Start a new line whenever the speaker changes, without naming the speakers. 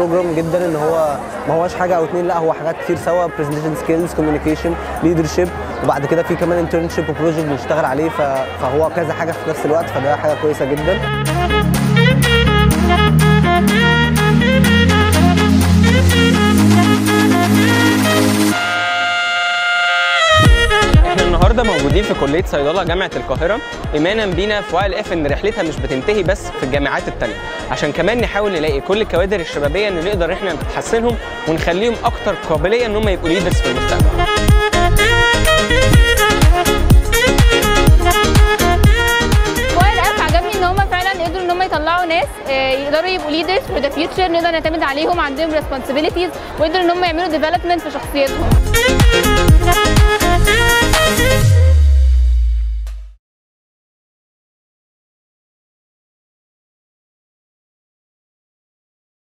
بروجرام جدا ان هو ما هوش حاجه او اتنين لا هو حاجات كتير سوا برزنتيشن سكيلز كوميونيكيشن ليدرشيب وبعد كده في كمان انترنشيب وبروجكت بنشتغل عليه ف- فهو كذا حاجه في نفس الوقت فده حاجه كويسه جدا
احنا النهارده موجودين في كليه صيدله جامعه القاهره ايمانا بينا في واي اف ان رحلتها مش بتنتهي بس في الجامعات التانيه عشان كمان نحاول نلاقي كل الكوادر الشبابيه اللي نقدر احنا نحسنهم ونخليهم اكتر قابليه ان هم يبقوا ليدرز في المستقبل
واير اب عجبني ان هم فعلا قدروا ان هم يطلعوا ناس آه، يقدروا يبقوا ليدرز فور ذا فيوتشر نقدر نعتمد عليهم عندهم ريسبونسبيلتيز ويقدروا ان هم يعملوا ديفلوبمنت في شخصيتهم